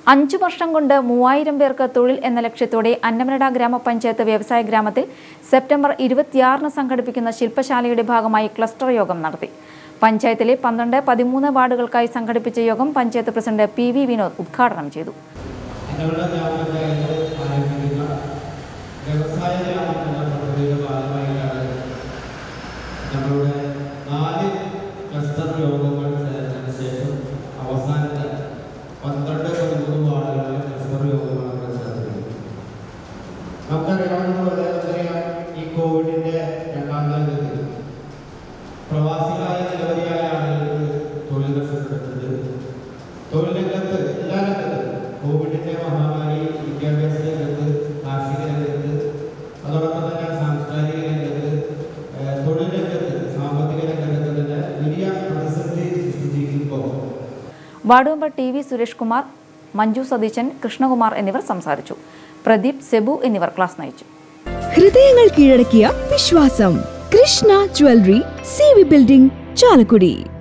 അഞ്ചു വർഷം കൊണ്ട് മൂവായിരം പേർക്ക് തൊഴിൽ എന്ന ലക്ഷ്യത്തോടെ അന്നമനട ഗ്രാമപഞ്ചായത്ത് വ്യവസായ ഗ്രാമത്തിൽ സെപ്റ്റംബർ ഇരുപത്തിയാറിന് സംഘടിപ്പിക്കുന്ന ശില്പശാലയുടെ ഭാഗമായി ക്ലസ്റ്റർ യോഗം നടത്തി പഞ്ചായത്തിലെ പന്ത്രണ്ട് പതിമൂന്ന് വാർഡുകൾക്കായി സംഘടിപ്പിച്ച യോഗം panchayat president P V Vinod ഉദ്ഘാടനം ചെയ്തു ഞങ്ങളുടെ ഗ്രാമപഞ്ചായത്ത് ആരംഭിക്കുന്ന വ്യവസായ ഗ്രാമം എന്ന പദ്ധതിയുടെ ഭാഗമായിട്ടാണ് നമ്മളുടെ നാല് ക്ലസ്റ്റർ യോഗങ്ങൾ ചേർന്നതിന് ശേഷം അവസാനത്തെ പന്ത്രണ്ട് പതിമൂന്ന് വാർഡുകളിലെ ക്ലസ്റ്റർ യോഗങ്ങൾ നമ്മൾ ചേർത്തിട്ടുണ്ട് നമുക്കറിയാവുന്നതുപോലെ നമുക്കറിയാം ഈ കോവിഡിന്റെ രണ്ടാം തരംഗത്തിൽ പ്രവാസികളായ നിരവധിയായ ആളുകൾക്ക് തൊഴിൽ നഷ്ടപ്പെട്ടത് തൊഴിൽ രംഗത്ത് എല്ലാ രംഗത്തും കോവിഡിന്റെ മഹാമാരി വിദ്യാഭ്യാസ രംഗത്ത് കാർഷിക രംഗത്ത് അതോടൊപ്പം തന്നെ സാംസ്കാരിക രംഗത്ത് ഏഹ്, തൊഴിൽ രംഗത്ത് സാമ്പത്തിക രംഗത്ത് തന്നെ വലിയ പ്രതിസന്ധി സൃഷ്ടിച്ചിരിക്കുമ്പോൾ ward member T V Suresh Kumar Manju Satheesan Krishnakumar എന്നിവർ സംസാരിച്ചു പ്രദീപ് സെബു എന്നിവർ ക്ലാസ് നയിച്ചു ഹൃദയങ്ങൾ കീഴടക്കിയ വിശ്വാസം Krishna jewellery C V building Chalakudy